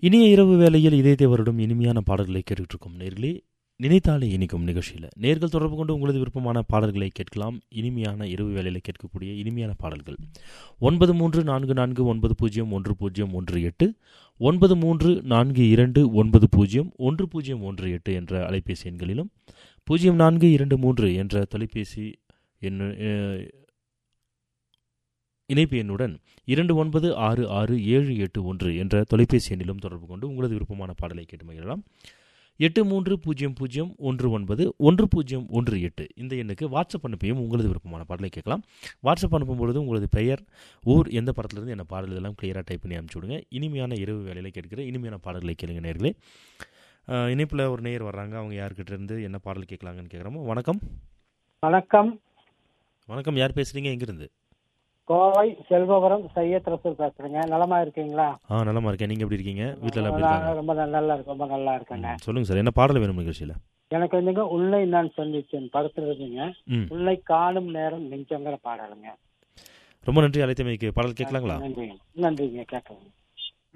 இனிய இரவு வேளையில் இதயத்தை வருடம் இனிமையான பாடல்களை கேட்டுட்டு இருக்கோம் நேர்களே நினைத்தாலே இனிக்கும் நிகழ்ச்சியில் நேர்கள் தொடர்பு கொண்டு உங்களது விருப்பமான பாடல்களை கேட்கலாம் இனிமையான இரவு வேளையில் கேட்கக்கூடிய இனிமையான பாடல்கள் ஒன்பது மூன்று நான்கு நான்கு ஒன்பது பூஜ்ஜியம் ஒன்று பூஜ்ஜியம் ஒன்று எட்டு ஒன்பது மூன்று நான்கு இரண்டு ஒன்பது பூஜ்ஜியம் ஒன்று பூஜ்ஜியம் ஒன்று எட்டு என்ற அலைபேசி எண்களிலும் பூஜ்ஜியம் நான்கு இரண்டு மூன்று என்ற தொலைபேசி எண் அஹ், இணைப்பு எண்ணுடன் இரண்டு ஒன்பது ஆறு ஆறு ஏழு எட்டு ஒன்று என்ற தொலைபேசி எண்ணிலும் தொடர்பு கொண்டு உங்களது விருப்பமான பாடலை கேட்டு மகிழலாம் எட்டு மூன்று பூஜ்ஜியம் பூஜ்ஜியம் ஒன்று ஒன்பது ஒன்று பூஜ்ஜியம் ஒன்று எட்டு இந்த எண்ணுக்கு வாட்ஸ்அப் அனுப்பியும் உங்களது விருப்பமான பாடலை கேட்கலாம் வாட்ஸ்அப் அனுப்பும் பொழுது உங்களது பெயர் ஊர் எந்த படத்துலேருந்து என்ன பாடல் எல்லாம் கிளியராக டைப் பண்ணி அனுப்பிச்சு விடுங்க இனிமையான இரவு வேலையில் கேட்கிற இனிமையான பாடல்களை கேளுங்க நேர்களே இணைப்பில் ஒரு நேயர் வர்றாங்க அவங்க யார்கிட்ட இருந்து என்ன பாடல் கேட்கலாங்கன்னு கேட்குறோமோ வணக்கம் வணக்கம் வணக்கம் யார் பேசுறீங்க எங்கிருந்து கோவை செல்வபுரம் சையத் ரசூல் பேசுறேங்க நலமா இருக்கீங்களா ஆ நலமா இருக்கேன் நீங்கள் எப்படி இருக்கீங்க வீட்டில் எல்லாம் எப்படி இருக்காங்க நான் ரொம்ப நல்~ நல்லா இருக்கு ரொம்ப நல்லா இருக்கேங்க ம், சொல்லுங்க சார் என்ன பாடல் வேணும் நிகழ்ச்சியில் எனக்கு வந்துங்க உன்னை நான் சந்திச்சேன் படத்துல இருந்துங்க ம் உன்னை காணும் நேரம் நெஞ்சங்கிற பாடலுங்க ரொம்ப நன்றி அழைத்தமைக்கு பாடல் கேட்கலாங்களா நன்றிங்க நன்றிங்க கேட்கலாம்